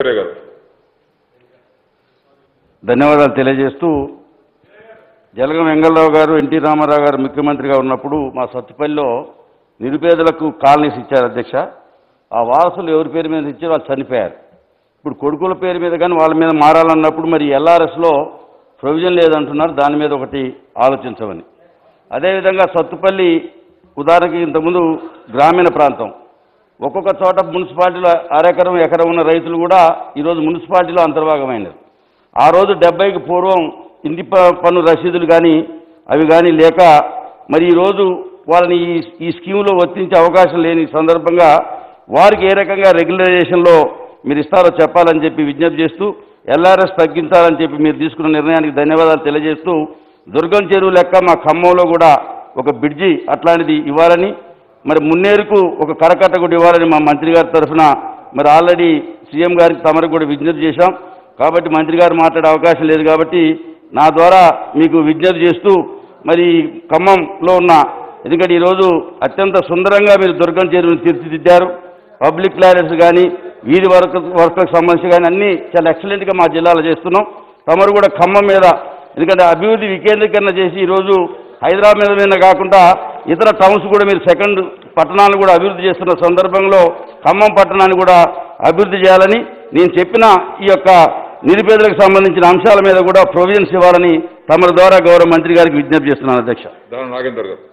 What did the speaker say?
సరే గారు ధన్యవాదాలు తెలియజేస్తూ జలగం వెంగళరావు గారు ఎన్టీ రామారావు గారు ముఖ్యమంత్రిగా ఉన్నప్పుడు మా సత్తుపల్లిలో నిరుపేదలకు కాలనీస్ ఇచ్చారు అధ్యక్ష ఆ వారసులు ఎవరి పేరు మీద ఇచ్చారు వాళ్ళు చనిపోయారు ఇప్పుడు కొడుకుల పేరు మీద కానీ వాళ్ళ మీద మారాలన్నప్పుడు మరి ఎల్ఆర్ఎస్లో ప్రొవిజన్ లేదంటున్నారు దాని మీద ఒకటి ఆలోచించమని అదేవిధంగా సత్తుపల్లి ఉదాహరణకి ఇంతకుముందు గ్రామీణ ప్రాంతం ఒక్కొక్క చోట మున్సిపాలిటీలో అరెకరం ఎకరం ఉన్న రైతులు కూడా ఈరోజు మున్సిపాలిటీలో అంతర్భాగమైనారు ఆ రోజు డెబ్బైకి పూర్వం ఇంటి ప- పన్ను రసీదులు కానీ అవి కానీ లేక మరి ఈరోజు వాళ్ళని ఈ ఈ స్కీమ్లో వర్తించే అవకాశం లేని సందర్భంగా వారికి ఏ రకంగా రెగ్యులరైజేషన్లో మీరు ఇస్తారో చెప్పాలని చెప్పి విజ్ఞప్తి చేస్తూ ఎల్ఆర్ఎస్ తగ్గించాలని చెప్పి మీరు తీసుకున్న నిర్ణయానికి ధన్యవాదాలు తెలియజేస్తూ దుర్గం చెరువు లెక్క మా ఖమ్మంలో కూడా ఒక బ్రిడ్జి అట్లాంటిది ఇవ్వాలని మరి మున్నేరుకు ఒక కరకట్ట కూడా ఇవ్వాలని మా మంత్రి గారి తరఫున మరి ఆల్రెడీ సీఎం గారికి తమరికి కూడా విజ్ఞప్తి చేశాం కాబట్టి మంత్రి గారు మాట్లాడే అవకాశం లేదు కాబట్టి నా ద్వారా మీకు విజ్ఞప్తి చేస్తూ మరి ఖమ్మంలో ఉన్న ఎందుకంటే ఈరోజు అత్యంత సుందరంగా మీరు దుర్గం చెరువుని తీర్చిదిద్దారు పబ్లిక్ క్లారెన్స్ కానీ వీధి వర్క్ వర్క్లకు సంబంధించి కానీ అన్నీ చాలా ఎక్సలెంట్గా మా జిల్లాలో చేస్తున్నాం తమరు కూడా ఖమ్మం మీద ఎందుకంటే అభివృద్ధి వికేంద్రీకరణ చేసి ఈరోజు హైదరాబాద్ మీద కాకుండా ఇతర టౌన్స్ కూడా మీరు సెకండ్ పట్టణాలను కూడా అభివృద్ధి చేస్తున్న సందర్భంలో ఖమ్మం పట్టణాన్ని కూడా అభివృద్ధి చేయాలని నేను చెప్పిన ఈ యొక్క నిరుపేదలకు సంబంధించిన అంశాల మీద కూడా ప్రొవిజన్స్ ఇవ్వాలని తమరి ద్వారా గౌరవ మంత్రి గారికి విజ్ఞప్తి చేస్తున్నాను అధ్యక్ష దాని నాగేందర్ గారు